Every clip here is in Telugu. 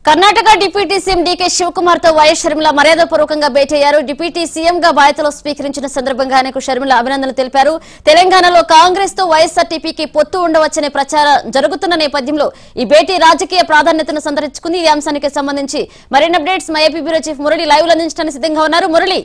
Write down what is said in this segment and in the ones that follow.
కర్ణాటక డిప్యూటీ సీఎం డీకే శివకుమార్ తో వైఎస్ షర్మిల మర్యాదపూర్వకంగా భేటయ్యారు డిప్యూటీ సీఎం గా బాధ్యతలు స్వీకరించిన సందర్భంగా ఆయనకు షర్మిల అభినందనలు తెలిపారు తెలంగాణలో కాంగ్రెస్ తో వైఎస్ఆర్టీపీకి పొత్తు ఉండవచ్చనే ప్రచారం జరుగుతున్న నేపథ్యంలో ఈ భేటీ రాజకీయ ప్రాధాన్యతను సంతరించుకుంది ఈ అంశానికి సంబంధించి మరిన్ని అప్డేట్స్ మా AP bureau chief Murali live లో అందించడానికి సిద్ధంగా ఉన్నారు మురళి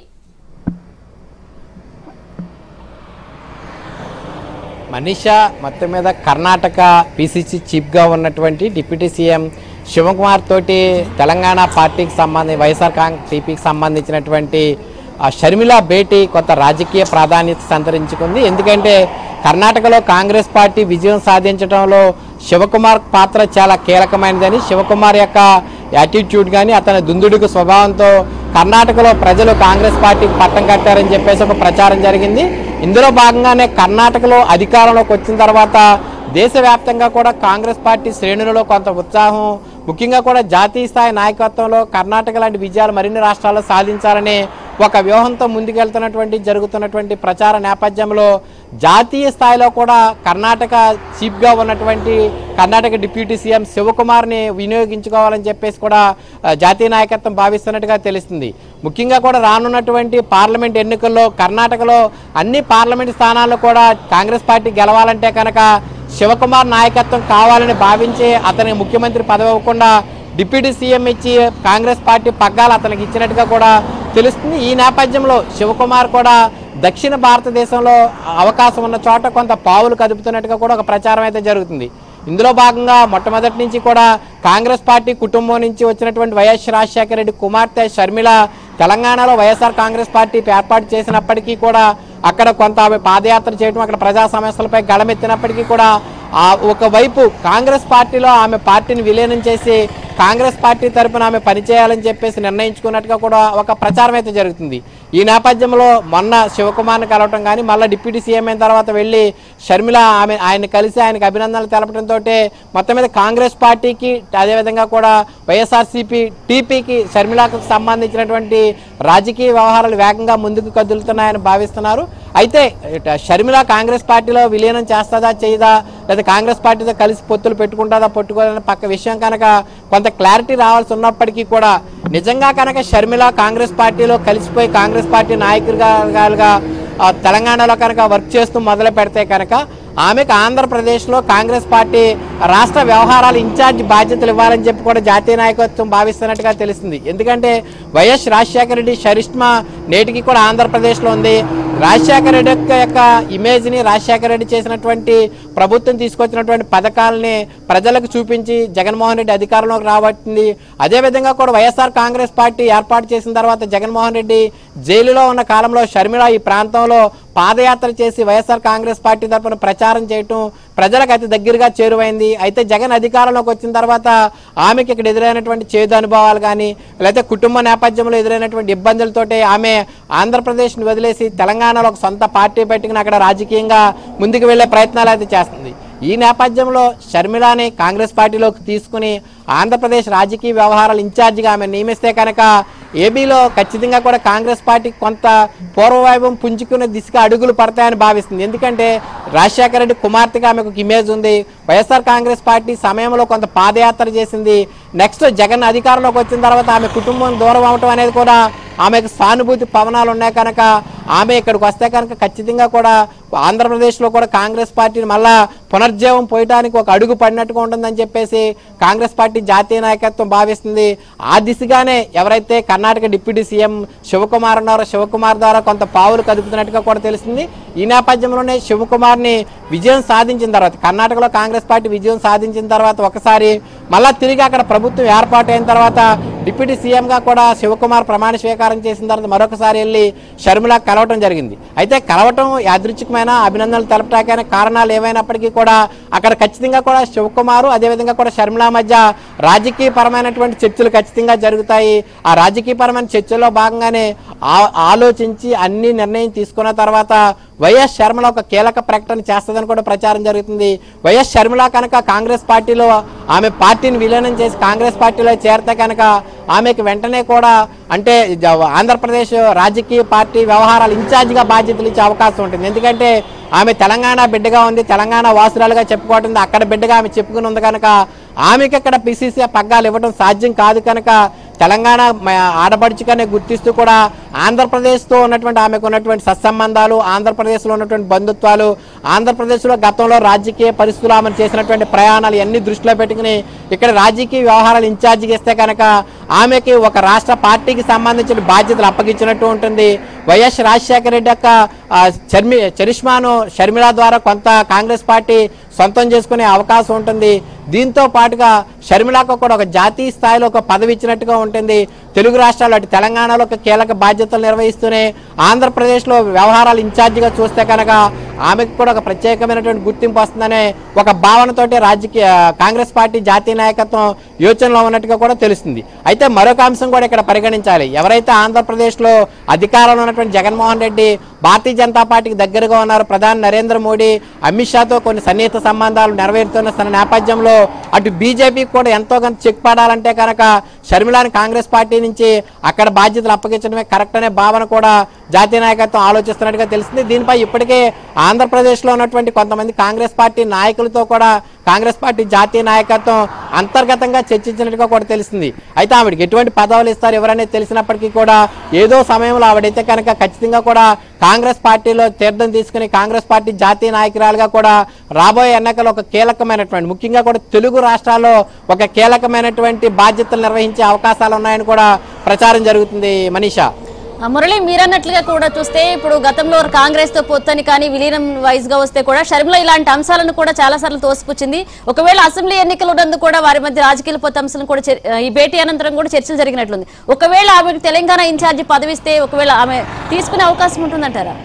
మనీషా మొత్తం మీద కర్ణాటక పిసిసి చీఫ్గా ఉన్నటువంటి డిప్యూటీ సీఎం శివకుమార్ తోటి తెలంగాణ పార్టీకి సంబంధించి వైఎస్ఆర్ కాంగ్రెస్ టీపీకి సంబంధించినటువంటి ఆ షర్మిల భేటీ కొంత రాజకీయ ప్రాధాన్యత సంతరించుకుంది ఎందుకంటే కర్ణాటకలో కాంగ్రెస్ పార్టీ విజయం సాధించడంలో శివకుమార్ పాత్ర చాలా కీలకమైనదని శివకుమార్ యొక్క యాటిట్యూడ్ కానీ అతని దుందుడుకు స్వభావంతో కర్ణాటకలో ప్రజలు కాంగ్రెస్ పార్టీకి పట్టం కట్టారని చెప్పేసి ఒక ప్రచారం జరిగింది ఇందులో భాగంగానే కర్ణాటకలో అధికారంలోకి వచ్చిన తర్వాత దేశవ్యాప్తంగా కూడా కాంగ్రెస్ పార్టీ శ్రేణులలో కొంత ఉత్సాహం ముఖ్యంగా కూడా జాతీయ స్థాయి నాయకత్వంలో కర్ణాటక లాంటి విజయాలు మరిన్ని రాష్ట్రాల్లో సాధించాలని ఒక వ్యూహంతో ముందుకెళ్తున్నటువంటి జరుగుతున్నటువంటి ప్రచార నేపథ్యంలో జాతీయ స్థాయిలో కూడా కర్ణాటక చీఫ్గా ఉన్నటువంటి కర్ణాటక డిప్యూటీ సీఎం శివకుమార్ని వినియోగించుకోవాలని చెప్పేసి కూడా ఆ, జాతీయ నాయకత్వం భావిస్తున్నట్టుగా తెలుస్తుంది ముఖ్యంగా కూడా రానున్నటువంటి పార్లమెంట్ ఎన్నికల్లో కర్ణాటకలో అన్ని పార్లమెంట్ స్థానాల్లో కూడా కాంగ్రెస్ పార్టీ గెలవాలంటే కనుక శివకుమార్ నాయకత్వం కావాలని భావించి అతనికి ముఖ్యమంత్రి పదవి ఇవ్వకుండా డిప్యూటీ సీఎం ఇచ్చి కాంగ్రెస్ పార్టీ పగ్గాలు అతనికి ఇచ్చినట్టుగా కూడా తెలుస్తుంది ఈ నేపథ్యంలో శివకుమార్ కూడా దక్షిణ భారతదేశంలో అవకాశం ఉన్న చోట కొంత పావులు కదుపుతున్నట్టుగా కూడా ఒక ప్రచారం అయితే జరుగుతుంది ఇందులో భాగంగా మొట్టమొదటి నుంచి కూడా కాంగ్రెస్ పార్టీ కుటుంబం నుంచి వచ్చినటువంటి వైఎస్ రాజశేఖర రెడ్డి కుమార్తె షర్మిల తెలంగాణలో వైఎస్ఆర్ కాంగ్రెస్ పార్టీ ఏర్పాటు చేసినప్పటికీ కూడా అక్కడ కొంత ఆమె పాదయాత్ర చేయడం అక్కడ ప్రజా సమస్యలపై గళమెత్తినప్పటికీ కూడా ఆ ఒకవైపు కాంగ్రెస్ పార్టీలో ఆమె పార్టీని విలీనం చేసి కాంగ్రెస్ పార్టీ తరపున ఆమె పనిచేయాలని చెప్పేసి నిర్ణయించుకున్నట్టుగా కూడా ఒక ప్రచారం అయితే జరుగుతుంది ఈ నేపథ్యంలో మొన్న శివకుమార్ని కలవటం కానీ మళ్ళీ డిప్యూటీ సీఎం అయిన తర్వాత వెళ్ళి షర్మిల ఆమె ఆయన కలిసి ఆయనకు అభినందనలు తెలపడంతో మొత్తం మీద కాంగ్రెస్ పార్టీకి అదేవిధంగా కూడా వైఎస్ఆర్సీపీ టీపీకి షర్మిలకు సంబంధించినటువంటి రాజకీయ వ్యవహారాలు వేగంగా ముందుకు కదులుతున్నాయని భావిస్తున్నారు అయితే ఇట షర్మిల కాంగ్రెస్ పార్టీలో విలీనం చేస్తుందా చేయదా లేదా కాంగ్రెస్ పార్టీతో కలిసి పొత్తులు పెట్టుకుంటుందా పట్టుకోవాలనే పక్క విషయం కనుక కొంత క్లారిటీ రావాల్సి ఉన్నప్పటికీ కూడా నిజంగా కనుక షర్మిల కాంగ్రెస్ పార్టీలో కలిసిపోయి కాంగ్రెస్ పార్టీ నాయకులుగా ఆ, తెలంగాణలో కనుక వర్క్ చేస్తూ మొదలు పెడితే కనుక ఆమెకు ఆంధ్రప్రదేశ్లో కాంగ్రెస్ పార్టీ రాష్ట్ర వ్యవహారాల ఇన్ఛార్జ్ బాధ్యతలు ఇవ్వాలని చెప్పి కూడా జాతీయ నాయకత్వం భావిస్తున్నట్టుగా తెలిసింది ఎందుకంటే వైఎస్ రాజశేఖర రెడ్డి షరిష్మా నేటికి కూడా ఆంధ్రప్రదేశ్లో ఉంది రాజశేఖర రెడ్డి యొక్క యొక్క ఇమేజ్ని రాజశేఖర రెడ్డి చేసినటువంటి ప్రభుత్వం తీసుకొచ్చినటువంటి పథకాలని ప్రజలకు చూపించి జగన్మోహన్ రెడ్డి అధికారంలోకి రాబట్టింది అదేవిధంగా కూడా వైఎస్ఆర్ కాంగ్రెస్ పార్టీ ఏర్పాటు చేసిన తర్వాత జగన్మోహన్ రెడ్డి జైలులో ఉన్న కాలంలో షర్మిల ఈ ప్రాంతంలో పాదయాత్ర చేసి వైఎస్ఆర్ కాంగ్రెస్ పార్టీ తరఫున ప్రచారం చేయటం ప్రజలకు అతి దగ్గరగా చేరువైంది అయితే జగన్ అధికారంలోకి వచ్చిన తర్వాత ఆమెకి ఇక్కడ ఎదురైనటువంటి చేదు అనుభవాలు కానీ లేకపోతే కుటుంబ నేపథ్యంలో ఎదురైనటువంటి ఇబ్బందులతోటి ఆమె ఆంధ్రప్రదేశ్ని వదిలేసి తెలంగాణలో ఒక సొంత పార్టీ పెట్టుకుని అక్కడ రాజకీయంగా ముందుకు వెళ్లే ప్రయత్నాలు అయితే చేస్తుంది ఈ నేపథ్యంలో షర్మిలాని కాంగ్రెస్ పార్టీలోకి తీసుకుని ఆంధ్రప్రదేశ్ రాజకీయ వ్యవహారాల ఇన్ఛార్జిగా ఆమె నియమిస్తే కనుక ఏబీలో ఖచ్చితంగా కూడా కాంగ్రెస్ పార్టీ కొంత పూర్వవైభవం పుంజుకునే దిశగా అడుగులు పడతాయని భావిస్తుంది ఎందుకంటే రాజశేఖర రెడ్డి కుమార్తెగా ఆమెకు ఒక ఇమేజ్ ఉంది వైఎస్ఆర్ కాంగ్రెస్ పార్టీ సమయంలో కొంత పాదయాత్ర చేసింది నెక్స్ట్ జగన్ అధికారంలోకి వచ్చిన తర్వాత ఆమె కుటుంబం దూరం అవటం అనేది కూడా ఆమెకు సానుభూతి పవనాలు ఉన్నాయి కనుక ఆమె ఇక్కడికి వస్తే కనుక ఖచ్చితంగా కూడా ఆంధ్రప్రదేశ్లో కూడా కాంగ్రెస్ పార్టీని మళ్ళా పునర్జీవం పోయటానికి ఒక అడుగు పడినట్టుగా ఉంటుందని చెప్పేసి కాంగ్రెస్ పార్టీ జాతీయ నాయకత్వం భావిస్తుంది ఆ దిశగానే ఎవరైతే కర్ణాటక డిప్యూటీ సీఎం శివకుమార్ ఉన్నారో శివకుమార్ ద్వారా కొంత పావులు కదుపుతున్నట్టుగా కూడా తెలిసింది ఈ నేపథ్యంలోనే శివకుమార్ని విజయం సాధించిన తర్వాత కర్ణాటకలో కాంగ్రెస్ పార్టీ విజయం సాధించిన తర్వాత ఒకసారి మళ్ళా తిరిగి అక్కడ ప్రభుత్వం ఏర్పాటు అయిన తర్వాత డిప్యూటీ సీఎంగా కూడా శివకుమార్ ప్రమాణ స్వీకారం చేసిన తర్వాత మరొకసారి వెళ్ళి షర్మిల కలవటం జరిగింది అయితే కలవటం యాదృచ్ఛికమైన అభినందనలు తెలపటానికి కారణాలు ఏమైనప్పటికీ కూడా అక్కడ ఖచ్చితంగా కూడా శివకుమారు అదేవిధంగా కూడా షర్మిల మధ్య రాజకీయపరమైనటువంటి చర్చలు ఖచ్చితంగా జరుగుతాయి ఆ రాజకీయపరమైన చర్చల్లో భాగంగానే ఆ- ఆలోచించి అన్ని నిర్ణయం తీసుకున్న తర్వాత వైఎస్ శర్మల ఒక కీలక ప్రకటన చేస్తుందని కూడా ప్రచారం జరుగుతుంది వైఎస్ శర్మిల కనుక కాంగ్రెస్ పార్టీలో ఆమె పార్టీని విలీనం చేసి కాంగ్రెస్ పార్టీలో చేరితే కనుక ఆమెకు వెంటనే కూడా అంటే జ- ఆంధ్రప్రదేశ్ రాజకీయ పార్టీ వ్యవహారాల ఇన్ఛార్జిగా బాధ్యతలు ఇచ్చే అవకాశం ఉంటుంది ఎందుకంటే ఆమె తెలంగాణ బిడ్డగా ఉంది తెలంగాణ వాసురాలుగా చెప్పుకోవటం అక్కడ బిడ్డగా ఆమె చెప్పుకుని ఉంది కనుక ఆమెకి ఇక్కడ పిసిసి పగ్గాలు ఇవ్వడం సాధ్యం కాదు కనుక తెలంగాణ మ- ఆడపడుచుగానే గుర్తిస్తూ కూడా ఆంధ్రప్రదేశ్తో ఉన్నటువంటి ఆమెకు ఉన్నటువంటి సత్సంబంధాలు ఆంధ్రప్రదేశ్లో ఉన్నటువంటి బంధుత్వాలు ఆంధ్రప్రదేశ్లో గతంలో రాజకీయ పరిస్థితులు ఆమె చేసినటువంటి ప్రయాణాలు అన్ని దృష్టిలో పెట్టుకుని ఇక్కడ రాజకీయ వ్యవహారాలు ఇన్ఛార్జిగా ఇస్తే కనుక ఆమెకి ఒక రాష్ట్ర పార్టీకి సంబంధించిన బాధ్యతలు అప్పగించినట్టు ఉంటుంది వైఎస్ రాజశేఖర రెడ్డి యొక్క ఆ, చర్మి చరిష్మాను షర్మిల ద్వారా కొంత కాంగ్రెస్ పార్టీ సొంతం చేసుకునే అవకాశం ఉంటుంది దీంతో పాటుగా షర్మిలకు కూడా ఒక జాతీయ స్థాయిలో ఒక పదవి ఇచ్చినట్టుగా ఉంటుంది తెలుగు రాష్ట్రాలు అటు తెలంగాణలో ఒక కీలక బాధ్యతలు నిర్వహిస్తూనే ఆంధ్రప్రదేశ్లో వ్యవహారాలు ఇన్ఛార్జిగా చూస్తే కనుక ఆమెకు కూడా ఒక ప్రత్యేకమైనటువంటి గుర్తింపు వస్తుందనే ఒక భావనతోటి రాజకీయ కాంగ్రెస్ పార్టీ జాతీయ నాయకత్వం యోచనలో ఉన్నట్టుగా కూడా తెలుస్తుంది అయితే మరొక అంశం కూడా ఇక్కడ పరిగణించాలి ఎవరైతే ఆంధ్రప్రదేశ్లో అధికారంలో ఉన్నటువంటి జగన్మోహన్ రెడ్డి భారతీయ జనతా పార్టీకి దగ్గరగా ఉన్నారు ప్రధాని నరేంద్ర మోడీ అమిత్ షాతో కొన్ని సన్నిహిత సంబంధాలు నెరవేరుతున్న సన్న నేపథ్యంలో అటు బీజేపీకి కూడా ఎంతో కొంత చెక్ పడాలంటే కనుక షర్మిలాని కాంగ్రెస్ పార్టీ నుంచి అక్కడ బాధ్యతలు అప్పగించడమే కరెక్ట్ అనే భావన కూడా జాతీయ నాయకత్వం ఆలోచిస్తున్నట్టుగా తెలిసింది దీనిపై ఇప్పటికే ఆంధ్రప్రదేశ్లో ఉన్నటువంటి కొంతమంది కాంగ్రెస్ పార్టీ నాయకులతో కూడా కాంగ్రెస్ పార్టీ జాతీయ నాయకత్వం అంతర్గతంగా చర్చించినట్టుగా కూడా తెలిసింది అయితే ఆవిడకి ఎటువంటి పదవులు ఇస్తారు ఎవరనేది తెలిసినప్పటికీ కూడా ఏదో సమయంలో ఆవిడైతే కనుక ఖచ్చితంగా కూడా కాంగ్రెస్ పార్టీలో తీర్థం తీసుకుని కాంగ్రెస్ పార్టీ జాతీయ నాయకురాలుగా కూడా రాబోయే ఎన్నికలు ఒక కీలకమైనటువంటి ముఖ్యంగా కూడా తెలుగు రాష్ట్రాల్లో ఒక కీలకమైనటువంటి బాధ్యతలు నిర్వహించే అవకాశాలు ఉన్నాయని కూడా ప్రచారం జరుగుతుంది మనీషా ఆ, మురళి మీరన్నట్లుగా కూడా చూస్తే ఇప్పుడు గతంలో కాంగ్రెస్ తో పొత్తని కానీ విలీనం వైజ్ గా వస్తే కూడా షర్మిల ఇలాంటి అంశాలను కూడా చాలా సార్లు తోసిపుచ్చింది ఒకవేళ అసెంబ్లీ ఎన్నికలు ఉన్నందుకు కూడా వారి మధ్య రాజకీయ పొత్తు అంశాలను కూడా చర్- ఈ భేటీ అనంతరం కూడా చర్చలు జరిగినట్లుంది ఒకవేళ ఆమెకు తెలంగాణ ఇన్ఛార్జి పదవిస్తే ఒకవేళ ఆమె తీసుకునే అవకాశం ఉంటుందంటారా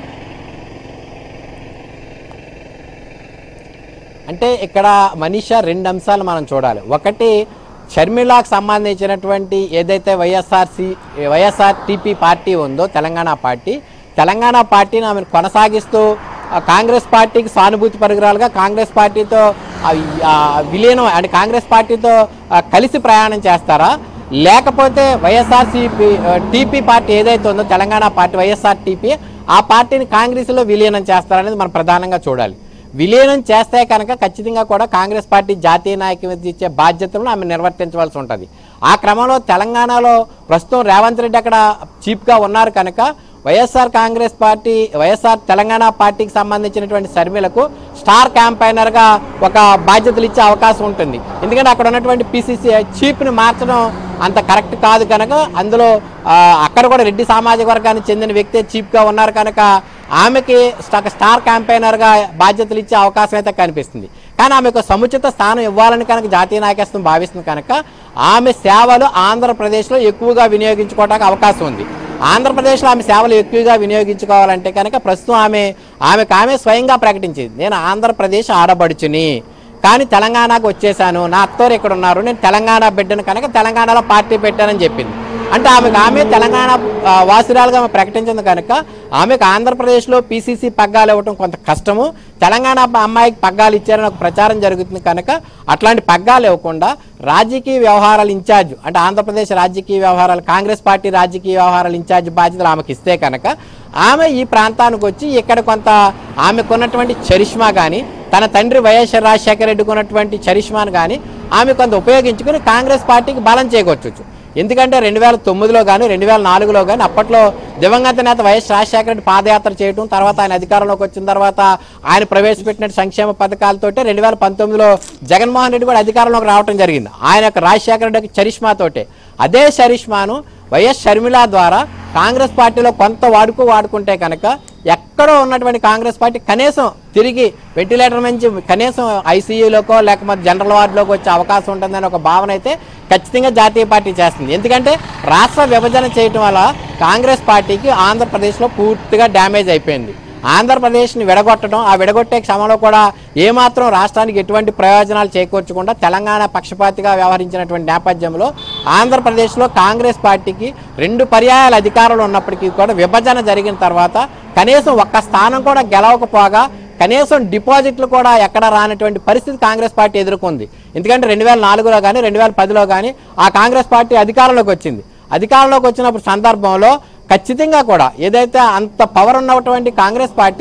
అంటే ఇక్కడ మనీషా రెండు అంశాలు మనం చూడాలి ఒకటి షర్మిలాకు సంబంధించినటువంటి ఏదైతే వైఎస్ఆర్సి వైఎస్ఆర్ టీపీ పార్టీ ఉందో తెలంగాణ పార్టీ తెలంగాణ పార్టీని ఆమెను కొనసాగిస్తూ ఆ కాంగ్రెస్ పార్టీకి సానుభూతి పరికరాలుగా కాంగ్రెస్ పార్టీతో ఆ, ఆ, విలీనం అంటే కాంగ్రెస్ పార్టీతో ఆ, కలిసి ప్రయాణం చేస్తారా లేకపోతే వైఎస్ఆర్సీపీ టీపీ పార్టీ ఏదైతే ఉందో తెలంగాణ పార్టీ వైఎస్ఆర్ టీపీ ఆ పార్టీని కాంగ్రెస్లో విలీనం చేస్తారనేది మనం ప్రధానంగా చూడాలి విలీనం చేస్తే కనుక ఖచ్చితంగా కూడా కాంగ్రెస్ పార్టీ జాతీయ నాయకత్వం ఇచ్చే బాధ్యతలను ఆమె నిర్వర్తించవలసి ఉంటుంది ఆ క్రమంలో తెలంగాణలో ప్రస్తుతం రేవంత్ రెడ్డి అక్కడ చీఫ్గా ఉన్నారు కనుక వైఎస్ఆర్ కాంగ్రెస్ పార్టీ వైఎస్ఆర్ తెలంగాణ పార్టీకి సంబంధించినటువంటి శర్మిలకు స్టార్ క్యాంపైనర్గా ఒక బాధ్యతలు ఇచ్చే అవకాశం ఉంటుంది ఎందుకంటే అక్కడ ఉన్నటువంటి పిసిసి చీఫ్ని మార్చడం అంత కరెక్ట్ కాదు కనుక అందులో ఆ, అక్కడ కూడా రెడ్డి సామాజిక వర్గానికి చెందిన వ్యక్తే చీఫ్గా ఉన్నారు కనుక ఆమెకి స్ట- స్టార్ క్యాంపెయినర్గా బాధ్యతలు ఇచ్చే అవకాశం అయితే కనిపిస్తుంది కానీ ఆమెకు సముచిత స్థానం ఇవ్వాలని కనుక జాతీయ నాయకత్వం భావిస్తుంది కనుక ఆమె సేవలు ఆంధ్రప్రదేశ్లో ఎక్కువగా వినియోగించుకోవడానికి అవకాశం ఉంది ఆంధ్రప్రదేశ్లో ఆమె సేవలు ఎక్కువగా వినియోగించుకోవాలంటే కనుక ప్రస్తుతం ఆమె ఆమెకు ఆమె స్వయంగా ప్రకటించింది నేను ఆంధ్రప్రదేశ్ ఆడబడుచుని కానీ తెలంగాణకు వచ్చేసాను నా అత్తోరు ఇక్కడ ఉన్నారు నేను తెలంగాణ బిడ్డను కనుక తెలంగాణలో పార్టీ పెట్టానని చెప్పింది అంటే ఆమెకు ఆమె తెలంగాణ ఆ, వాసురాలుగా ఆమె ప్రకటించింది కనుక ఆమెకు ఆంధ్రప్రదేశ్లో పీసీసీ పగ్గాలు ఇవ్వటం కొంత కష్టము తెలంగాణ అమ్మాయికి పగ్గాలు ఇచ్చారని ఒక ప్రచారం జరుగుతుంది కనుక అట్లాంటి పగ్గాలు ఇవ్వకుండా రాజకీయ వ్యవహారాల ఇన్ఛార్జ్ అంటే ఆంధ్రప్రదేశ్ రాజకీయ వ్యవహారాలు కాంగ్రెస్ పార్టీ రాజకీయ వ్యవహారాల ఇన్ఛార్జ్ బాధ్యతలు ఆమెకి ఇస్తే కనుక ఆమె ఈ ప్రాంతానికి వచ్చి ఇక్కడ కొంత ఆమెకున్నటువంటి చరిష్మా కానీ తన తండ్రి వైఎస్ రాజశేఖర రెడ్డికి ఉన్నటువంటి చరిష్మాను కానీ ఆమె కొంత ఉపయోగించుకుని కాంగ్రెస్ పార్టీకి బలం చేకూర్చొచ్చు ఎందుకంటే రెండు వేల తొమ్మిదిలో కానీ రెండు వేల నాలుగులో కానీ అప్పట్లో దివంగత నేత వైఎస్ రాజశేఖర రెడ్డి పాదయాత్ర చేయడం తర్వాత ఆయన అధికారంలోకి వచ్చిన తర్వాత ఆయన ప్రవేశపెట్టిన సంక్షేమ పథకాలతోటే రెండు వేల పంతొమ్మిదిలో జగన్మోహన్ రెడ్డి కూడా అధికారంలోకి రావడం జరిగింది ఆయన యొక్క రాజశేఖర రెడ్డి యొక్క చరిష్మాతోటే అదే చరిష్మాను వైఎస్ షర్మిల ద్వారా కాంగ్రెస్ పార్టీలో కొంత వాడుకు వాడుకుంటే కనుక ఎక్కడో ఉన్నటువంటి కాంగ్రెస్ పార్టీ కనీసం తిరిగి వెంటిలేటర్ నుంచి కనీసం ఐసీయూలోకో లేకపోతే జనరల్ వార్డులోకి వచ్చే అవకాశం ఉంటుందని ఒక భావన అయితే ఖచ్చితంగా జాతీయ పార్టీ చేస్తుంది ఎందుకంటే రాష్ట్ర విభజన చేయటం వల్ల కాంగ్రెస్ పార్టీకి ఆంధ్రప్రదేశ్లో పూర్తిగా డ్యామేజ్ అయిపోయింది ఆంధ్రప్రదేశ్ని విడగొట్టడం ఆ విడగొట్టే క్రమంలో కూడా ఏమాత్రం రాష్ట్రానికి ఎటువంటి ప్రయోజనాలు చేకూర్చకుండా తెలంగాణ పక్షపాతిగా వ్యవహరించినటువంటి నేపథ్యంలో ఆంధ్రప్రదేశ్లో కాంగ్రెస్ పార్టీకి రెండు పర్యాయాల అధికారంలో ఉన్నప్పటికీ కూడా విభజన జరిగిన తర్వాత కనీసం ఒక్క స్థానం కూడా గెలవకపోగా కనీసం డిపాజిట్లు కూడా ఎక్కడ రానటువంటి పరిస్థితి కాంగ్రెస్ పార్టీ ఎదుర్కొంది ఎందుకంటే రెండు వేల నాలుగులో కానీ రెండు వేల పదిలో కానీ ఆ కాంగ్రెస్ పార్టీ అధికారంలోకి వచ్చింది అధికారంలోకి వచ్చినప్పుడు సందర్భంలో ఖచ్చితంగా కూడా ఏదైతే అంత పవర్ ఉన్నటువంటి కాంగ్రెస్ పార్టీ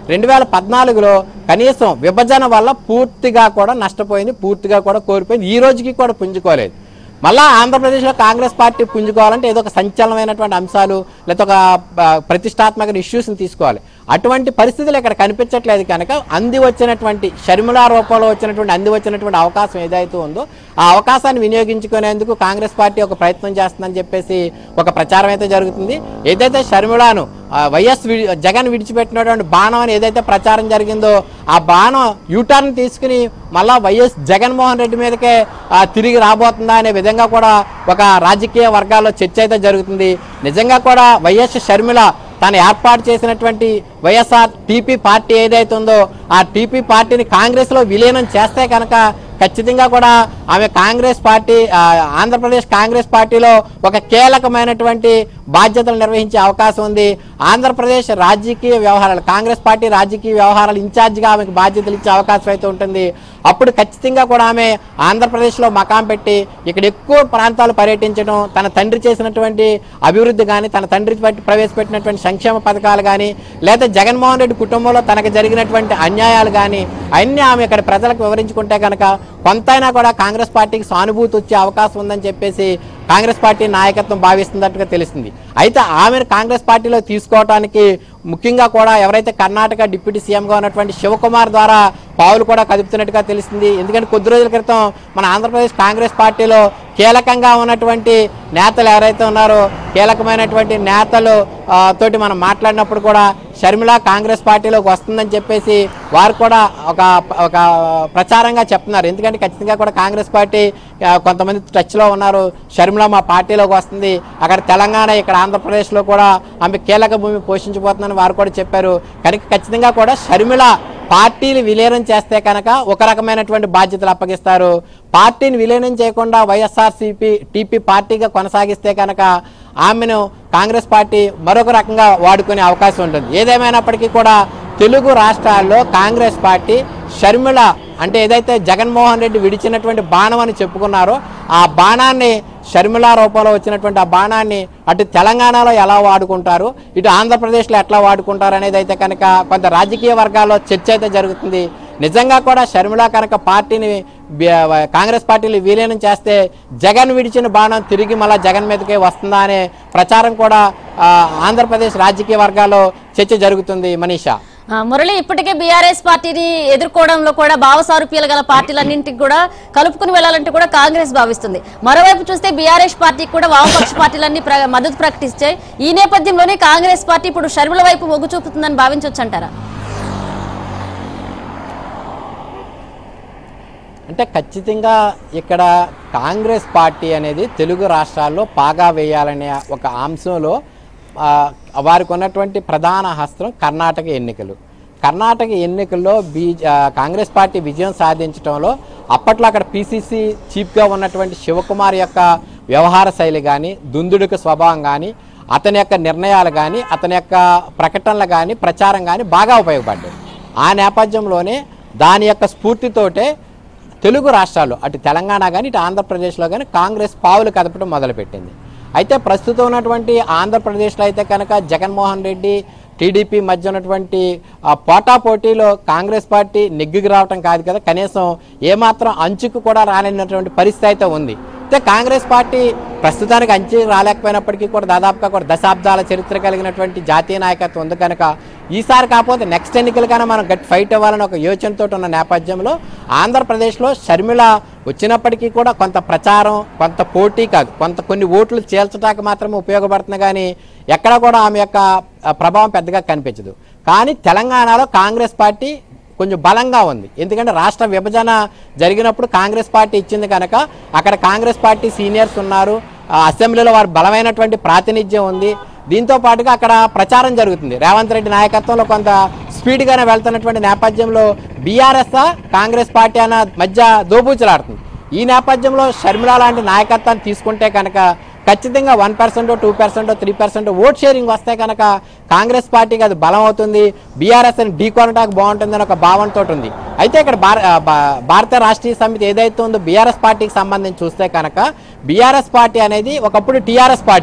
రెండు వేల పద్నాలుగులో కనీసం విభజన వల్ల పూర్తిగా కూడా నష్టపోయింది పూర్తిగా కూడా కోల్పోయింది ఈ రోజుకి కూడా పుంజుకోలేదు మళ్ళా ఆంధ్రప్రదేశ్లో కాంగ్రెస్ పార్టీ పుంజుకోవాలంటే ఏదో ఒక సంచలనమైనటువంటి అంశాలు లేదా ఒక ఆ, ప్రతిష్టాత్మక ఇష్యూస్ని తీసుకోవాలి అటువంటి పరిస్థితులు ఇక్కడ కనిపించట్లేదు కనుక అంది వచ్చినటువంటి షర్మిలా రూపంలో వచ్చినటువంటి అంది వచ్చినటువంటి అవకాశం ఏదైతే ఉందో ఆ అవకాశాన్ని వినియోగించుకునేందుకు కాంగ్రెస్ పార్టీ ఒక ప్రయత్నం చేస్తుందని చెప్పేసి ఒక ప్రచారం అయితే జరుగుతుంది ఏదైతే షర్మిలాను ఆ, వైఎస్ వి- జగన్ విడిచిపెట్టినటువంటి బాణం అని ఏదైతే ప్రచారం జరిగిందో ఆ బాణం యూటర్న్ తీసుకుని మళ్ళా వైఎస్ జగన్మోహన్ రెడ్డి మీదకే ఆ, తిరిగి రాబోతుందా అనే విధంగా కూడా ఒక రాజకీయ వర్గాల్లో చర్చ అయితే జరుగుతుంది నిజంగా కూడా వైఎస్ షర్మిల తాను ఏర్పాటు చేసినటువంటి వైఎస్ఆర్ టీపీ పార్టీ ఏదైతే ఉందో ఆ టీపీ పార్టీని కాంగ్రెస్లో విలీనం చేస్తే కనుక ఖచ్చితంగా కూడా ఆమె కాంగ్రెస్ పార్టీ ఆ, ఆంధ్రప్రదేశ్ కాంగ్రెస్ పార్టీలో ఒక కీలకమైనటువంటి బాధ్యతలు నిర్వహించే అవకాశం ఉంది ఆంధ్రప్రదేశ్ రాజకీయ వ్యవహారాలు కాంగ్రెస్ పార్టీ రాజకీయ వ్యవహారాలు ఇన్ఛార్జిగా ఆమెకు బాధ్యతలు ఇచ్చే అవకాశం అయితే ఉంటుంది అప్పుడు ఖచ్చితంగా కూడా ఆమె ఆంధ్రప్రదేశ్లో మకాం పెట్టి ఇక్కడ ఎక్కువ ప్రాంతాలు పర్యటించడం తన తండ్రి చేసినటువంటి అభివృద్ధి కానీ తన తండ్రి పట్టి ప్రవేశపెట్టినటువంటి సంక్షేమ పథకాలు కానీ లేదా జగన్మోహన్ రెడ్డి కుటుంబంలో తనకు జరిగినటువంటి అన్యాయాలు కానీ అన్నీ ఆమె ఇక్కడ ప్రజలకు వివరించుకుంటే కనుక కొంతైనా కూడా కాంగ్రెస్ పార్టీకి సానుభూతి వచ్చే అవకాశం ఉందని చెప్పేసి కాంగ్రెస్ పార్టీ నాయకత్వం భావిస్తున్నట్టుగా తెలుస్తుంది అయితే ఆమెను కాంగ్రెస్ పార్టీలో తీసుకోవడానికి ముఖ్యంగా కూడా ఎవరైతే కర్ణాటక డిప్యూటీ సీఎంగా ఉన్నటువంటి శివకుమార్ ద్వారా పావులు కూడా కదుపుతున్నట్టుగా తెలుస్తుంది ఎందుకంటే కొద్ది రోజుల క్రితం మన ఆంధ్రప్రదేశ్ కాంగ్రెస్ పార్టీలో కీలకంగా ఉన్నటువంటి నేతలు ఎవరైతే ఉన్నారో కీలకమైనటువంటి నేతలు ఆ, తోటి మనం మాట్లాడినప్పుడు కూడా షర్మిల కాంగ్రెస్ పార్టీలోకి వస్తుందని చెప్పేసి వారు కూడా ఒక ఒక ప్రచారంగా చెప్తున్నారు ఎందుకంటే ఖచ్చితంగా కూడా కాంగ్రెస్ పార్టీ ఆ, కొంతమంది టచ్లో ఉన్నారు షర్మిల మా పార్టీలోకి వస్తుంది అక్కడ తెలంగాణ ఇక్కడ ఆంధ్రప్రదేశ్లో కూడా ఆమె కీలక భూమి పోషించబోతుందని వారు కూడా చెప్పారు కనుక ఖచ్చితంగా కూడా షర్మిల పార్టీలు విలీనం చేస్తే కనుక ఒక రకమైనటువంటి బాధ్యతలు అప్పగిస్తారు పార్టీని విలీనం చేయకుండా వైఎస్ఆర్సీపీ టీపీ పార్టీగా కొనసాగిస్తే కనుక ఆమెను కాంగ్రెస్ పార్టీ మరొక రకంగా వాడుకునే అవకాశం ఉంటుంది ఏదేమైనప్పటికీ కూడా తెలుగు రాష్ట్రాల్లో కాంగ్రెస్ పార్టీ షర్మిల అంటే ఏదైతే జగన్మోహన్ రెడ్డి విడిచినటువంటి బాణం అని చెప్పుకున్నారో ఆ బాణాన్ని షర్మిల రూపంలో వచ్చినటువంటి ఆ బాణాన్ని అటు తెలంగాణలో ఎలా వాడుకుంటారు ఇటు ఆంధ్రప్రదేశ్లో ఎట్లా వాడుకుంటారు అనేది అయితే కనుక కొంత రాజకీయ వర్గాల్లో చర్చ అయితే జరుగుతుంది నిజంగా కూడా షర్మిల కనుక పార్టీని బి- కాంగ్రెస్ పార్టీని విలీనం చేస్తే జగన్ విడిచిన బాణం తిరిగి మళ్ళా జగన్ మీదకే వస్తుందా అనే ప్రచారం కూడా ఆ, ఆంధ్రప్రదేశ్ రాజకీయ వర్గాల్లో చర్చ జరుగుతుంది మనీషా ఆ, మురళి ఇప్పటికే బీఆర్ఎస్ పార్టీని ఎదుర్కోవడంలో కూడా భావసారూప్యాలు గల పార్టీలన్నింటికి కూడా కలుపుకుని వెళ్లాలంటే కూడా కాంగ్రెస్ భావిస్తుంది మరోవైపు చూస్తే బీఆర్ఎస్ పార్టీకి కూడా వామపక్ష పార్టీలన్నీ ప్ర- మద్దతు ప్రకటిస్తాయి ఈ నేపథ్యంలోనే కాంగ్రెస్ పార్టీ ఇప్పుడు షర్మిల వైపు మొగ్గు చూపుతుందని భావించవచ్చు అంటారా అంటే ఖచ్చితంగా ఇక్కడ కాంగ్రెస్ పార్టీ అనేది తెలుగు రాష్ట్రాల్లో పాగా వేయాలనే ఒక అంశంలో ఆ, వారికి ఉన్నటువంటి ప్రధాన హస్తం కర్ణాటక ఎన్నికలు కర్ణాటక ఎన్నికల్లో బీ ఆ, కాంగ్రెస్ పార్టీ విజయం సాధించడంలో అప్పట్లో అక్కడ పిసిసి చీఫ్గా ఉన్నటువంటి శివకుమార్ యొక్క వ్యవహార శైలి కానీ దుందుడుకు స్వభావం కానీ అతని యొక్క నిర్ణయాలు కానీ అతని యొక్క ప్రకటనలు కానీ ప్రచారం కానీ బాగా ఉపయోగపడ్డాయి ఆ నేపథ్యంలోనే దాని యొక్క స్ఫూర్తితోటే తెలుగు రాష్ట్రాల్లో అటు తెలంగాణ కానీ ఇటు ఆంధ్రప్రదేశ్లో కానీ కాంగ్రెస్ పావులు కదపడం మొదలుపెట్టింది అయితే ప్రస్తుతం ఉన్నటువంటి ఆంధ్రప్రదేశ్లో అయితే కనుక జగన్మోహన్ రెడ్డి టీడీపీ మధ్య ఉన్నటువంటి ఆ పోటా పోటీలో కాంగ్రెస్ పార్టీ నెగ్గుకు రావటం కాదు కదా కనీసం ఏమాత్రం అంచుకు కూడా రాలేనటువంటి పరిస్థితి అయితే ఉంది అయితే కాంగ్రెస్ పార్టీ ప్రస్తుతానికి అంచు రాలేకపోయినప్పటికీ కూడా దాదాపుగా కూడా దశాబ్దాల చరిత్ర కలిగినటువంటి జాతీయ నాయకత్వం ఉంది కనుక ఈసారి కాకపోతే నెక్స్ట్ ఎన్నికలకైనా మనం గట్టి ఫైట్ అవ్వాలని ఒక యోచనతో ఉన్న నేపథ్యంలో ఆంధ్రప్రదేశ్లో షర్మిల వచ్చినప్పటికీ కూడా కొంత ప్రచారం కొంత పోటీ కాదు కొంత కొన్ని ఓట్లు చేల్చడానికి మాత్రమే ఉపయోగపడుతుంది కానీ ఎక్కడ కూడా ఆమె యొక్క ఆ, ప్రభావం పెద్దగా కనిపించదు కానీ తెలంగాణలో కాంగ్రెస్ పార్టీ కొంచెం బలంగా ఉంది ఎందుకంటే రాష్ట్ర విభజన జరిగినప్పుడు కాంగ్రెస్ పార్టీ ఇచ్చింది కనుక అక్కడ కాంగ్రెస్ పార్టీ సీనియర్స్ ఉన్నారు ఆ, అసెంబ్లీలో వారు బలమైనటువంటి ప్రాతినిధ్యం ఉంది దీంతో పాటుగా అక్కడ ప్రచారం జరుగుతుంది రేవంత్ రెడ్డి నాయకత్వంలో కొంత స్పీడ్గానే వెళ్తున్నటువంటి నేపథ్యంలో బీఆర్ఎస్ కాంగ్రెస్ పార్టీ అన్న మధ్య దోబూచులాడుతుంది ఈ నేపథ్యంలో షర్మిల లాంటి నాయకత్వాన్ని తీసుకుంటే కనుక ఖచ్చితంగా one percent two percent three percent vote sharing వస్తే కనుక కాంగ్రెస్ పార్టీకి అది బలం అవుతుంది బీఆర్ఎస్ అని ఢీ కొనడానికి బాగుంటుందని ఒక భావనతో ఉంది అయితే ఇక్కడ భార- ఆ, భా- భారత రాష్ట్రీయ సమితి ఏదైతే ఉందో బీఆర్ఎస్ పార్టీకి సంబంధించి చూస్తే కనుక బీఆర్ఎస్ పార్టీ అనేది ఒకప్పుడు టీఆర్ఎస్ పార్టీ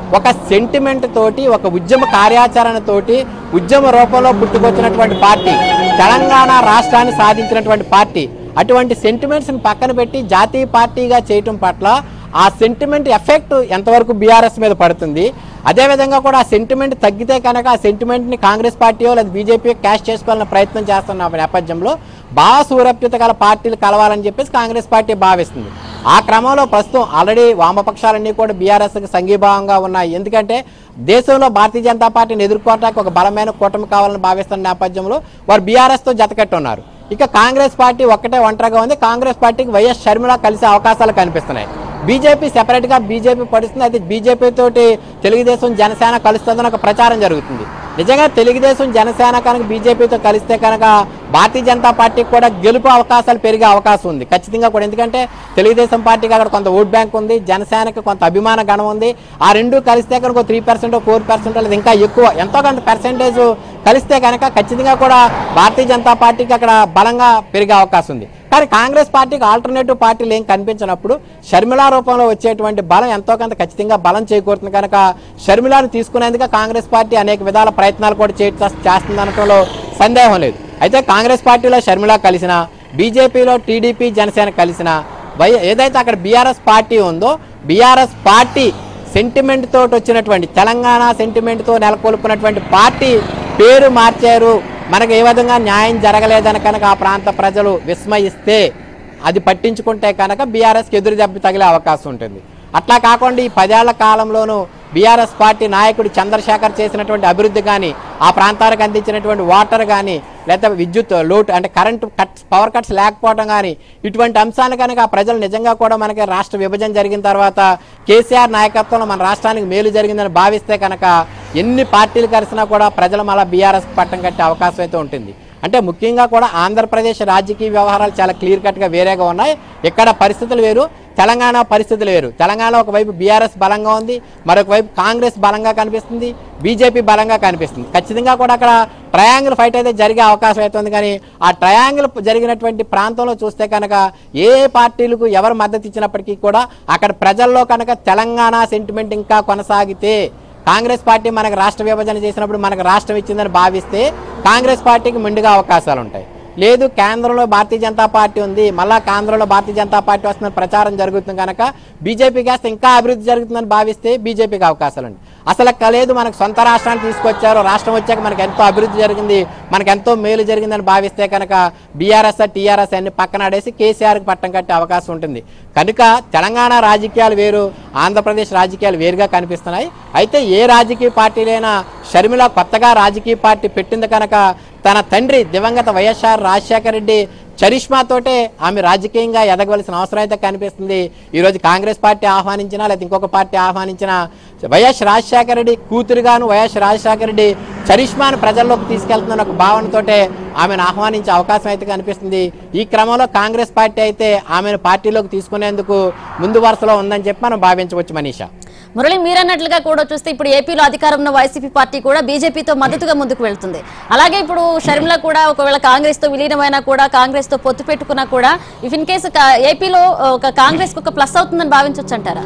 ఒక సెంటిమెంట్ తోటి ఒక ఉద్యమ కార్యాచరణ తోటి ఉద్యమ రూపంలో పుట్టుకొచ్చినటువంటి పార్టీ తెలంగాణ రాష్ట్రాన్ని సాధించినటువంటి పార్టీ అటువంటి సెంటిమెంట్స్ని పక్కన పెట్టి జాతీయ పార్టీగా చేయటం పట్ల ఆ సెంటిమెంట్ ఎఫెక్ట్ ఎంతవరకు బీఆర్ఎస్ మీద పడుతుంది అదేవిధంగా కూడా ఆ సెంటిమెంట్ తగ్గితే కనుక ఆ సెంటిమెంట్ని కాంగ్రెస్ పార్టీయో లేదా బీజేపీ క్యాష్ చేసుకోవాలన్న ప్రయత్నం చేస్తున్న నేపథ్యంలో బాగా సూరప్యత గల పార్టీలు కలవాలని చెప్పేసి కాంగ్రెస్ పార్టీ భావిస్తుంది ఆ క్రమంలో ప్రస్తుతం ఆల్రెడీ వామపక్షాలన్నీ కూడా బీఆర్ఎస్కి సంఘీభావంగా ఉన్నాయి ఎందుకంటే దేశంలో భారతీయ జనతా పార్టీని ఎదుర్కోవటానికి ఒక బలమైన కూటమి కావాలని భావిస్తున్న నేపథ్యంలో వారు బీఆర్ఎస్తో జతకట్టి ఉన్నారు ఇక కాంగ్రెస్ పార్టీ ఒక్కటే ఒంటరిగా ఉంది కాంగ్రెస్ పార్టీకి వైఎస్ షర్మిల కలిసే అవకాశాలు కనిపిస్తున్నాయి బీజేపీ సెపరేట్ గా బీజేపీ పడుతుంది అయితే బీజేపీ తోటి తెలుగుదేశం జనసేన కలుస్తుందని ఒక ప్రచారం జరుగుతుంది నిజంగా తెలుగుదేశం జనసేన కనుక బీజేపీతో కలిస్తే కనుక భారతీయ జనతా పార్టీకి కూడా గెలుపు అవకాశాలు పెరిగే అవకాశం ఉంది ఖచ్చితంగా కూడా ఎందుకంటే తెలుగుదేశం పార్టీకి అక్కడ కొంత ఓట్ బ్యాంక్ ఉంది జనసేనకి కొంత అభిమాన గణం ఉంది ఆ రెండు కలిస్తే కనుక త్రీ పర్సెంట్ ఫోర్ పర్సెంట్ లేదా ఇంకా ఎక్కువ ఎంతో కొంత పర్సెంటేజ్ కలిస్తే కనుక ఖచ్చితంగా కూడా భారతీయ జనతా పార్టీకి అక్కడ బలంగా పెరిగే అవకాశం ఉంది కానీ కాంగ్రెస్ పార్టీకి ఆల్టర్నేటివ్ పార్టీలు ఏం కనిపించినప్పుడు షర్మిలా రూపంలో వచ్చేటువంటి బలం ఎంతో కొంత ఖచ్చితంగా బలం చేకూరుతుంది కనుక షర్మిలాను తీసుకునేందుకు కాంగ్రెస్ పార్టీ అనేక విధాల ప్రయత్నాలు కూడా చే చేస్తుంది అనటంలో సందేహం లేదు అయితే కాంగ్రెస్ పార్టీలో షర్మిల కలిసిన బీజేపీలో టీడీపీ జనసేన కలిసిన వై ఏదైతే అక్కడ బీఆర్ఎస్ పార్టీ ఉందో బీఆర్ఎస్ పార్టీ సెంటిమెంట్ తోటి వచ్చినటువంటి తెలంగాణ సెంటిమెంట్ తో నెలకొల్పునటువంటి పార్టీ పేరు మార్చారు మనకు ఏ విధంగా న్యాయం జరగలేదని కనుక ఆ ప్రాంత ప్రజలు విస్మయిస్తే అది పట్టించుకుంటే కనుక బీఆర్ఎస్కి ఎదురు దెబ్బ తగిలే అవకాశం ఉంటుంది అట్లా కాకుండా ఈ పదేళ్ల కాలంలోనూ బీఆర్ఎస్ పార్టీ నాయకుడు చంద్రశేఖర్ చేసినటువంటి అభివృద్ధి కానీ ఆ ప్రాంతాలకు అందించినటువంటి వాటర్ కానీ లేదా విద్యుత్ లోటు అంటే కరెంటు కట్స్ పవర్ కట్స్ లేకపోవడం కానీ ఇటువంటి అంశాలు కనుక ఆ ప్రజలు నిజంగా కూడా మనకి రాష్ట్ర విభజన జరిగిన తర్వాత కేసీఆర్ నాయకత్వంలో మన రాష్ట్రానికి మేలు జరిగిందని భావిస్తే కనుక ఎన్ని పార్టీలు కలిసినా కూడా ప్రజలు మళ్ళీ బీఆర్ఎస్ పట్టం కట్టే అవకాశం అయితే ఉంటుంది అంటే ముఖ్యంగా కూడా ఆంధ్రప్రదేశ్ రాజకీయ వ్యవహారాలు చాలా క్లియర్ కట్గా వేరేగా ఉన్నాయి ఇక్కడ పరిస్థితులు వేరు తెలంగాణ పరిస్థితులు వేరు తెలంగాణ ఒకవైపు బీఆర్ఎస్ బలంగా ఉంది మరొక వైపు కాంగ్రెస్ బలంగా కనిపిస్తుంది బీజేపీ బలంగా కనిపిస్తుంది ఖచ్చితంగా కూడా అక్కడ ట్రయాంగిల్ ఫైట్ అయితే జరిగే అవకాశం అయితే ఉంది కానీ ఆ ట్రయాంగిల్ జరిగినటువంటి ప్రాంతంలో చూస్తే కనుక ఏ పార్టీలకు ఎవరు మద్దతు ఇచ్చినప్పటికీ కూడా అక్కడ ప్రజల్లో కనుక తెలంగాణ సెంటిమెంట్ ఇంకా కొనసాగితే కాంగ్రెస్ పార్టీ మనకు రాష్ట్ర విభజన చేసినప్పుడు మనకు రాష్ట్రం ఇచ్చిందని భావిస్తే కాంగ్రెస్ పార్టీకి మెండుగా అవకాశాలు ఉంటాయి లేదు కేంద్రంలో భారతీయ జనతా పార్టీ ఉంది మళ్ళా కేంద్రంలో భారతీయ జనతా పార్టీ వస్తుందని ప్రచారం జరుగుతుంది కనుక బీజేపీకి వేస్తే ఇంకా అభివృద్ధి జరుగుతుందని భావిస్తే బీజేపీకి అవకాశాలు ఉంది అసలు అక్క లేదు మనకు సొంత రాష్ట్రాన్ని తీసుకొచ్చారు రాష్ట్రం వచ్చాక మనకు ఎంతో అభివృద్ధి జరిగింది మనకు ఎంతో మేలు జరిగిందని భావిస్తే కనుక బీఆర్ఎస్ టీఆర్ఎస్ అన్ని పక్కన ఆడేసి కేసీఆర్కి పట్టం కట్టే అవకాశం ఉంటుంది కనుక తెలంగాణ రాజకీయాలు వేరు ఆంధ్రప్రదేశ్ రాజకీయాలు వేరుగా కనిపిస్తున్నాయి అయితే ఏ రాజకీయ పార్టీలైనా షర్మిల కొత్తగా రాజకీయ పార్టీ పెట్టింది కనుక తన తండ్రి దివంగత వైఎస్ఆర్ రాజశేఖర రెడ్డి చరిష్మాతోటే ఆమె రాజకీయంగా ఎదగవలసిన అవసరం అయితే కనిపిస్తుంది ఈరోజు కాంగ్రెస్ పార్టీ ఆహ్వానించినా లేదా ఇంకొక పార్టీ ఆహ్వానించినా వైఎస్ రాజశేఖర రెడ్డి కూతురుగాను వైఎస్ రాజశేఖర రెడ్డి చరిష్మాను ప్రజల్లోకి తీసుకెళ్తున్న ఒక భావనతోటే ఆమెను ఆహ్వానించే అవకాశం అయితే కనిపిస్తుంది ఈ క్రమంలో కాంగ్రెస్ పార్టీ అయితే ఆమెను పార్టీలోకి తీసుకునేందుకు ముందు వరుసలో ఉందని చెప్పి మనం భావించవచ్చు మనీషా మురళి మీరన్నట్లుగా కూడా చూస్తే ఇప్పుడు ఏపీలో అధికారం ఉన్న వైసీపీ పార్టీ కూడా బీజేపీతో మద్దతుగా ముందుకు వెళ్తుంది అలాగే ఇప్పుడు షర్మిల కూడా ఒకవేళ కాంగ్రెస్ తో విలీనమైనా కూడా కాంగ్రెస్ తో పొత్తు పెట్టుకున్నా కూడా ఇఫ్ ఇన్ కేసు ఏపీలో ఒక కాంగ్రెస్ కు ఒక ప్లస్ అవుతుందని భావించవచ్చు అంటారా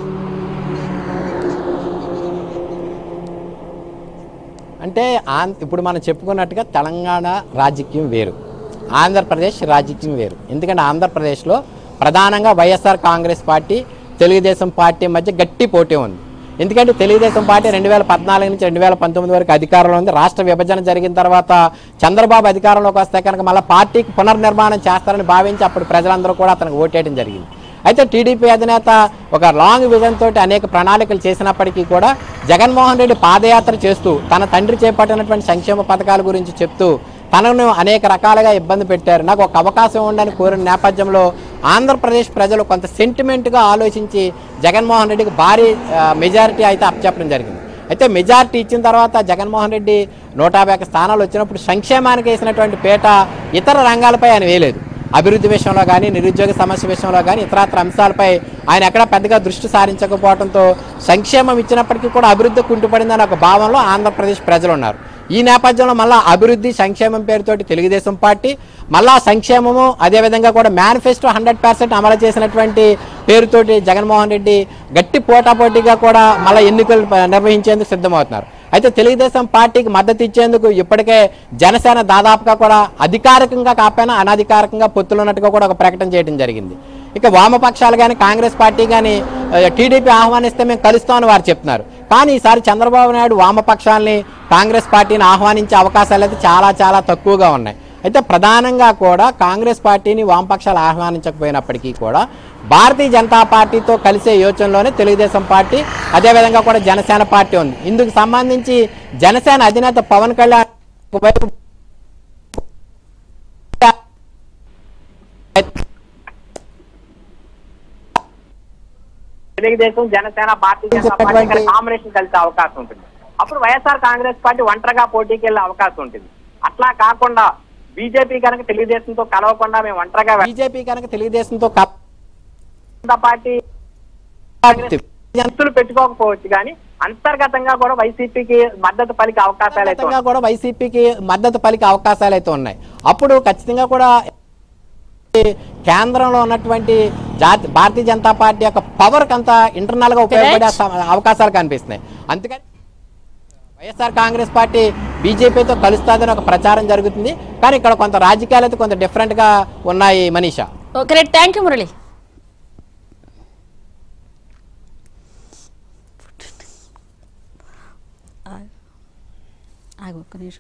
అంటే ఆంధ్ర ఇప్పుడు మనం చెప్పుకున్నట్టుగా తెలంగాణ రాజకీయం వేరు ఆంధ్రప్రదేశ్ రాజకీయం వేరు ఎందుకంటే ఆంధ్రప్రదేశ్లో ప్రధానంగా వైఎస్ఆర్ కాంగ్రెస్ పార్టీ తెలుగుదేశం పార్టీ మధ్య గట్టి పోటీ ఉంది ఎందుకంటే తెలుగుదేశం పార్టీ రెండు వేల పద్నాలుగు నుంచి రెండు వేల పంతొమ్మిది వరకు అధికారంలో ఉంది రాష్ట్ర విభజన జరిగిన తర్వాత చంద్రబాబు అధికారంలోకి వస్తే కనుక మళ్ళీ పార్టీకి పునర్నిర్మాణం చేస్తారని భావించి అప్పుడు ప్రజలందరూ కూడా అతనికి ఓటేయడం జరిగింది అయితే టీడీపీ అధినేత ఒక లాంగ్ విజన్ తోటి అనేక ప్రణాళికలు చేసినప్పటికీ కూడా జగన్మోహన్ రెడ్డి పాదయాత్ర చేస్తూ తన తండ్రి చేపట్టినటువంటి సంక్షేమ పథకాల గురించి చెప్తూ తనను అనేక రకాలుగా ఇబ్బంది పెట్టారు నాకు ఒక అవకాశం ఉండని కోరిన నేపథ్యంలో ఆంధ్రప్రదేశ్ ప్రజలు కొంత సెంటిమెంట్గా ఆలోచించి జగన్మోహన్ రెడ్డికి భారీ ఆ, మెజారిటీ అయితే అప్పచెప్పడం జరిగింది అయితే మెజారిటీ ఇచ్చిన తర్వాత జగన్మోహన్ రెడ్డి నూట యాభై ఒక్క స్థానాలు వచ్చినప్పుడు సంక్షేమానికి వేసినటువంటి పేట ఇతర రంగాలపై ఆయన వేయలేదు అభివృద్ధి విషయంలో కానీ నిరుద్యోగ సమస్య విషయంలో కానీ ఇతరత్ర అంశాలపై ఆయన ఎక్కడ పెద్దగా దృష్టి సారించకపోవడంతో సంక్షేమం ఇచ్చినప్పటికీ కూడా అభివృద్ధి కుంటుపడిందన్న ఒక భావంలో ఆంధ్రప్రదేశ్ ప్రజలు ఉన్నారు ఈ నేపథ్యంలో మళ్ళా అభివృద్ధి సంక్షేమం పేరుతోటి తెలుగుదేశం పార్టీ మళ్ళా సంక్షేమము అదేవిధంగా కూడా మేనిఫెస్టో హండ్రెడ్ పర్సెంట్ అమలు చేసినటువంటి పేరుతోటి జగన్మోహన్ రెడ్డి గట్టి పోటాపోటీగా కూడా మళ్ళీ ఎన్నికలు ప- నిర్వహించేందుకు సిద్ధమవుతున్నారు అయితే తెలుగుదేశం పార్టీకి మద్దతు ఇచ్చేందుకు ఇప్పటికే జనసేన దాదాపుగా కూడా అధికారికంగా కాకపోయినా అనధికారికంగా పొత్తులు ఉన్నట్టుగా కూడా ఒక ప్రకటన చేయడం జరిగింది ఇక వామపక్షాలు కానీ కాంగ్రెస్ పార్టీ కానీ టీడీపీ ఆహ్వానిస్తే మేము కలుస్తామని వారు చెప్తున్నారు కానీ ఈసారి చంద్రబాబు నాయుడు వామపక్షాలని కాంగ్రెస్ పార్టీని ఆహ్వానించే అవకాశాలు అయితే చాలా చాలా తక్కువగా ఉన్నాయి అయితే ప్రధానంగా కూడా కాంగ్రెస్ పార్టీని వామపక్షాలు ఆహ్వానించకపోయినప్పటికీ కూడా భారతీయ జనతా పార్టీతో కలిసే యోచనలోనే తెలుగుదేశం పార్టీ అదేవిధంగా కూడా జనసేన పార్టీ ఉంది ఇందుకు సంబంధించి జనసేన అధినేత పవన్ కళ్యాణ్ ఒకవైపు తెలుగుదేశం జనసేన భారతీయ జనతా పార్టీ ఇక్కడ కాంబినేషన్ కలిసే అవకాశం ఉంటుంది అప్పుడు వైఎస్ఆర్ కాంగ్రెస్ పార్టీ ఒంటరిగా పోటీకి వెళ్ళే అవకాశం ఉంటుంది అట్లా కాకుండా బీజేపీ కనుక తెలుగుదేశంతో కలవకుండా మేము ఒంటరిగా బీజేపీ కనుక తెలుగుదేశంతో కప్ జనతా పార్టీ జంతులు పెట్టుకోకపోవచ్చు కానీ అంతర్గతంగా కూడా వైసీపీకి మద్దతు పలికే అవకాశాలు అయితే ఖచ్చితంగా కూడా వైసీపీకి మద్దతు పలికే అవకాశాలు అయితే ఉన్నాయి అప్పుడు ఖచ్చితంగా కూడా కేంద్రంలో ఉన్నటువంటి జాతి భారతీయ జనతా పార్టీ యొక్క పవర్ కంతా ఇంటర్నల్ గా ఉపయోగపడే స- అవకాశాలు కనిపిస్తున్నాయి అందుకని వైఎస్ఆర్ కాంగ్రెస్ పార్టీ బీజేపీతో కలుస్తాదని ఒక ప్రచారం జరుగుతుంది కానీ ఇక్కడ కొంత రాజకీయాలు అయితే కొంత డిఫరెంట్ గా ఉన్నాయి Manisha okay right thank you Murali ఆగు ఒక్క నిమిషం